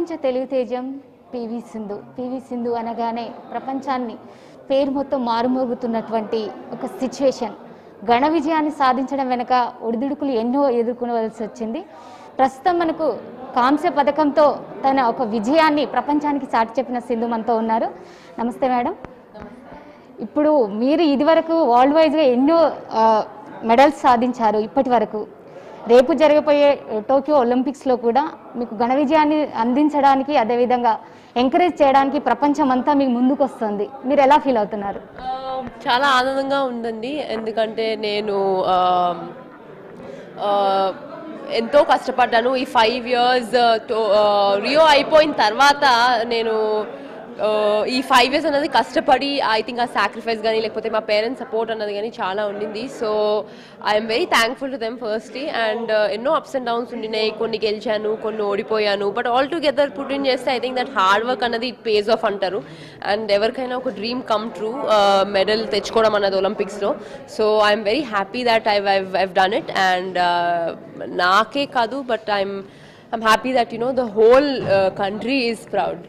ప్రపంచ తెలుగు తేజం PV Sindhu PV Sindhu అనగానే ప్రపంచాన్ని పేరు మొత్తం మారుమోగుతున్నటువంటి ఒక సిచ్యువేషన్ ఘన విజయాన్ని సాధించడం వెనుక ఒడిదుడుకులు ఎన్నో ఎదుర్కొనవలసి వచ్చింది ప్రస్తుతం మనకు కాంస్య పథకంతో తన ఒక విజయాన్ని ప్రపంచానికి చాటి చెప్పిన సింధు మనతో ఉన్నారు నమస్తే మేడం ఇప్పుడు మీరు ఇదివరకు వరల్డ్ వైజ్గా ఎన్నో ఆ, మెడల్స్ సాధించారు ఇప్పటి వరకు రేపు జరగబోయే టోక్యో ఒలింపిక్స్లో కూడా మీకు ఘన విజయాన్ని అందించడానికి అదేవిధంగా ఎంకరేజ్ చేయడానికి ప్రపంచం అంతా మీకు ముందుకు వస్తుంది మీరు ఎలా ఫీల్ అవుతున్నారు ఆ, చాలా ఆనందంగా ఉందండి ఎందుకంటే నేను ఆ, ఆ, ఎంతో కష్టపడ్డాను ఈ ఫైవ్ ఇయర్స్ రియో అయిపోయిన తర్వాత నేను ఆ, ఈ ఫైవ్ ఇయర్స్ అనేది కష్టపడి ఐ థింక్ ఆ సాక్రిఫైస్ కానీ లేకపోతే మా పేరెంట్స్ సపోర్ట్ అన్నది కానీ చాలా ఉండింది so I'm very thankful to them firstly and ఎన్నో అప్స్ అండ్ డౌన్స్ ఉండినాయి కొన్ని గెలిచాను కొన్ని ఓడిపోయాను but all together put in చేస్తే I think that hard work అన్నది ఇట్ పేస్ ఆఫ్ అంటారు అండ్ ఎవరికైనా ఒక డ్రీమ్ కమ్ ట్రూ మెడల్ తెచ్చుకోవడం అన్నది ఒలింపిక్స్లో so I'm very happy that I I've done it and నాకే కాదు but I'm I'm happy that you know the whole country is proud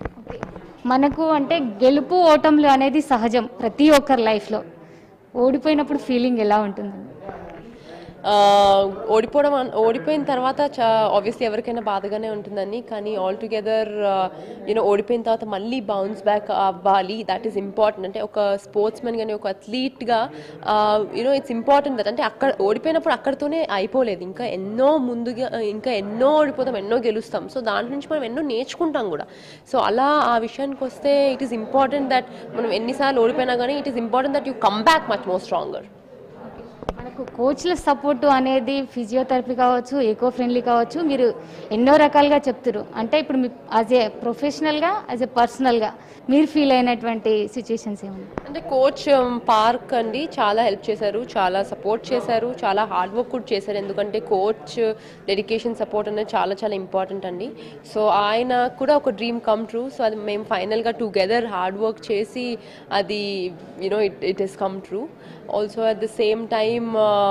మనకు అంటే గెలుపు ఓటములు అనేది సహజం ప్రతి ఒక్కరి లైఫ్లో ఓడిపోయినప్పుడు ఫీలింగ్ ఎలా ఉంటుంది ఆ, ఓడిపోవడం అన్- ఓడిపోయిన తర్వాత ఆబ్వియస్లీ ఎవరికైనా బాధగానే ఉంటుందని కానీ ఆల్ టుగెదర్ యూనో ఓడిపోయిన తర్వాత మళ్ళీ బౌన్స్ బ్యాక్ అవ్వాలి దట్ ఈస్ ఇంపార్టెంట్ అంటే ఒక స్పోర్ట్స్ మెన్ కానీ ఒక అథ్లీట్గా యూనో ఇట్స్ ఇంపార్టెంట్ దట్ అంటే అక్కడ ఓడిపోయినప్పుడు అక్కడితోనే అయిపోలేదు ఇంకా ఎన్నో ముందుగా ఇంకా ఎన్నో ఓడిపోతాం ఎన్నో గెలుస్తాం సో దాంట్లో నుంచి మనం ఎన్నో నేర్చుకుంటాం కూడా సో అలా ఆ విషయానికి వస్తే ఇట్ ఈస్ ఇంపార్టెంట్ దట్ మనం ఎన్నిసార్లు ఓడిపోయినా కానీ it is important that you come back much more stronger మనకు కోచ్ల సపోర్టు అనేది ఫిజియోథెరపీ కావచ్చు ఎకో ఫ్రెండ్లీ కావచ్చు మీరు ఎన్నో రకాలుగా చెప్తారు అంటే ఇప్పుడు మీ యాజ్ ఏ ప్రొఫెషనల్గా యాజ్ ఏ పర్సనల్గా మీరు ఫీల్ అయినటువంటి సిచ్యుయేషన్స్ ఏమన్నా అంటే కోచ్ పార్క్ అండి చాలా హెల్ప్ చేశారు చాలా సపోర్ట్ చేశారు చాలా హార్డ్ వర్క్ కూడా చేశారు ఎందుకంటే కోచ్ డెడికేషన్ సపోర్ట్ అనేది చాలా చాలా ఇంపార్టెంట్ అండి సో ఆయన కూడా ఒక డ్రీమ్ కమ్ ట్రూ సో అది మేము ఫైనల్గా టుగెదర్ హార్డ్ వర్క్ చేసి అది you know it it is come true also at the same time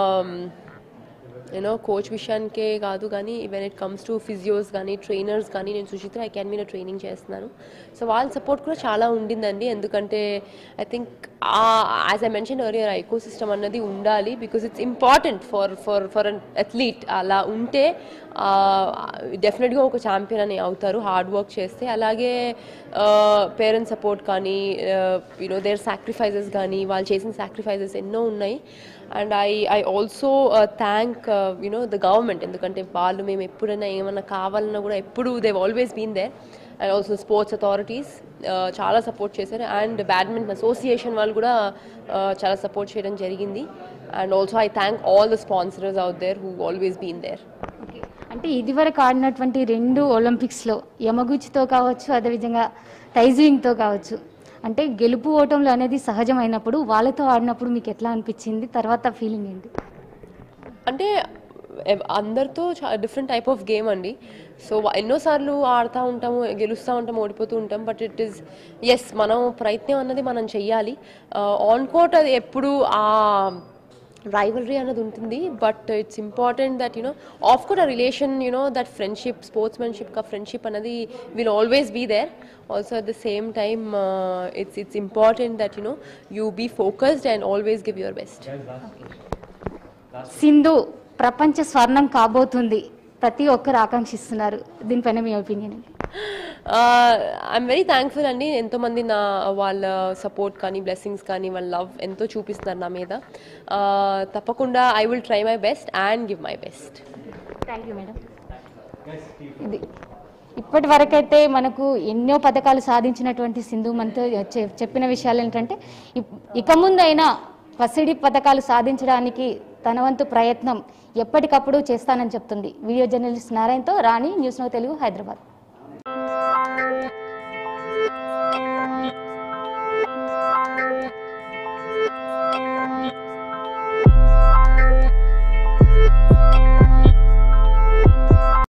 you know coach విషయానికే కాదు కానీ when it comes to physios కానీ ట్రైనర్స్ కానీ నేను సుచిత్ర అకాడమీలో ట్రైనింగ్ చేస్తున్నాను సో వాళ్ళ సపోర్ట్ కూడా చాలా ఉండిందండి ఎందుకంటే I think as I mention earlier ecosystem అన్నది ఉండాలి because it's important for for for an athlete అలా ఉంటే డెఫినెట్గా ఒక ఛాంపియన్ అని అవుతారు హార్డ్ వర్క్ చేస్తే అలాగే పేరెంట్స్ సపోర్ట్ కానీ యూనో దేర్ సాక్రిఫైజెస్ కానీ వాళ్ళు చేసిన సాక్రిఫైజెస్ ఎన్నో ఉన్నాయి and I I also thank you know the government ఎందుకంటే వాళ్ళు మేము ఎప్పుడైనా ఏమైనా కావాలన్నా కూడా ఎప్పుడు they've always been there and also sports authorities చాలా సపోర్ట్ చేశారు అండ్ బ్యాడ్మింటన్ అసోసియేషన్ వాళ్ళు కూడా uh, చాలా సపోర్ట్ చేయడం జరిగింది and also I thank all the sponsors out there who always been there okay అంటే ఇదివరకు ఆడినటువంటి రెండు ఒలింపిక్స్లో యమగుచితో కావచ్చు అదేవిధంగా టైజింగ్తో కావచ్చు అంటే గెలుపు ఓటములు అనేది సహజమైనప్పుడు వాళ్ళతో ఆడినప్పుడు మీకు ఎట్లా అనిపించింది తర్వాత ఫీలింగ్ ఏంటి అంటే ఎవ్- అందరితో డిఫరెంట్ టైప్ ఆఫ్ గేమ్ అండి సో ఎన్నోసార్లు ఆడుతూ ఉంటాము గెలుస్తూ ఉంటాము ఓడిపోతూ ఉంటాం బట్ ఇట్ ఈస్ ఎస్ మనం ప్రయత్నం అన్నది మనం చెయ్యాలి ఆన్ కోర్ట్ అది ఎప్పుడు ఆ రైవలరీ అన్నది ఉంటుంది but it's important that you know off court ఆ relation you know that friendship sportsmanship కా ఫ్రెండ్షిప్ అనేది will always be there also at the same time it's it's important that you know you be focused and always give your best Sindhu ప్రపంచ స్వర్ణం కాబోతుంది ప్రతి ఒక్కరు ఆకాంక్షిస్తున్నారు దీనిపైన మీ ఒపీనియన్ ఏంటి ఐఎమ్ వెరీ థ్యాంక్ఫుల్ అండి ఎంతోమంది నా వాళ్ళ సపోర్ట్ కానీ బ్లెస్సింగ్స్ కానీ వాళ్ళ లవ్ ఎంతో చూపిస్తున్నారు నా మీద Uh, తప్పకుండా I will try my best and give my best thank you madam ఇది ఇప్పటి వరకైతే మనకు ఎన్నో పథకాలు సాధించినటువంటి సింధు మనతో చె- చెప్పిన విషయాలు ఏంటంటే ఇప్- ఇక ముందైనా పసిడి పథకాలు సాధించడానికి తన వంతు ప్రయత్నం ఎప్పటికప్పుడు చేస్తానని చెప్తుంది వీడియో జర్నలిస్ట్ నారాయణతో రాణి న్యూస్ నో తెలుగు హైదరాబాద్